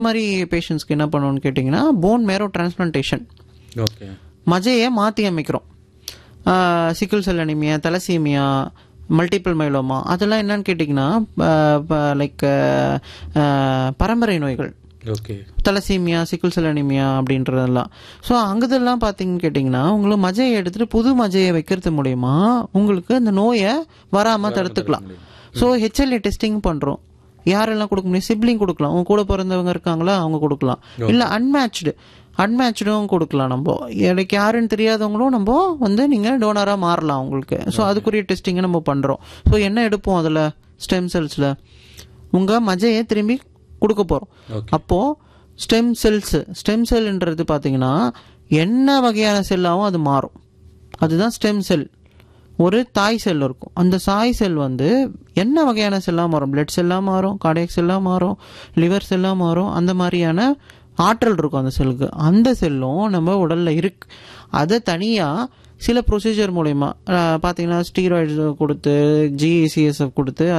மாதிரி பேஷண்ட்ஸ்க்கு என்ன பண்ணணும்னு கேட்டிங்கன்னா போன் மேரோ டிரான்ஸ்பிளான்டேஷன் ஓகே மஜையை மாற்றி அமைக்கிறோம் sickle cell anaemia thalassaemia multiple myeloma அதெல்லாம் என்னன்னு கேட்டிங்கன்னா லைக் பரம்பரை நோய்கள் okay thalassaemia sickle cell anaemia அப்படின்றதெல்லாம் ஸோ அங்கதெல்லாம் பார்த்தீங்கன்னு கேட்டிங்கன்னா உங்களுக்கு மஜையை எடுத்துகிட்டு புது மஜையை வைக்கிறது மூலயமா உங்களுக்கு அந்த நோயை வராமல் தடுத்துக்கலாம் ஸோ ஹெச்எல்ஏ டெஸ்டிங் பண்ணுறோம் யாரெல்லாம் கொடுக்க முடியும் சிப்ளிங் கொடுக்கலாம் உங்க கூட பிறந்தவங்க இருக்காங்களா அவங்க கொடுக்கலாம் இல்லை அன்மேட்ச்டு அன்மேட்சும் கொடுக்கலாம் நம்ம எனக்கு யாருன்னு தெரியாதவங்களும் நம்ம வந்து நீங்கள் டோனராக மாறலாம் உங்களுக்கு ஸோ அதுக்குரிய டெஸ்டிங்கை நம்ம பண்ணுறோம் ஸோ என்ன எடுப்போம் அதில் ஸ்டெம் செல்ஸில் உங்கள் மஜையை திரும்பி கொடுக்க போகிறோம் ஓகே அப்போது ஸ்டெம் செல்ஸ் ஸ்டெம் செல்ன்றது பார்த்தீங்கன்னா என்ன வகையான செல்லாகவும் அது மாறும் அதுதான் ஸ்டெம் செல் ஒரு தாய் செல் இருக்கும் அந்த தாய் செல் வந்து என்ன வகையான செல்லாக மாறும் பிளட் செல்லாக மாறும் கார்டியக் செல்லாக மாறும் லிவர் செல்லாக மாறும் அந்த மாதிரியான ஆற்றல் இருக்கும் அந்த செல்லுக்கு அந்த செல்லும் நம்ம உடலில் இருக்கு அதை தனியாக சில ப்ரொசீஜர் மூலயமா பார்த்தீங்கன்னா ஸ்டீராய்டு கொடுத்து ஜிஇசிஎஸ்எஃப் கொடுத்து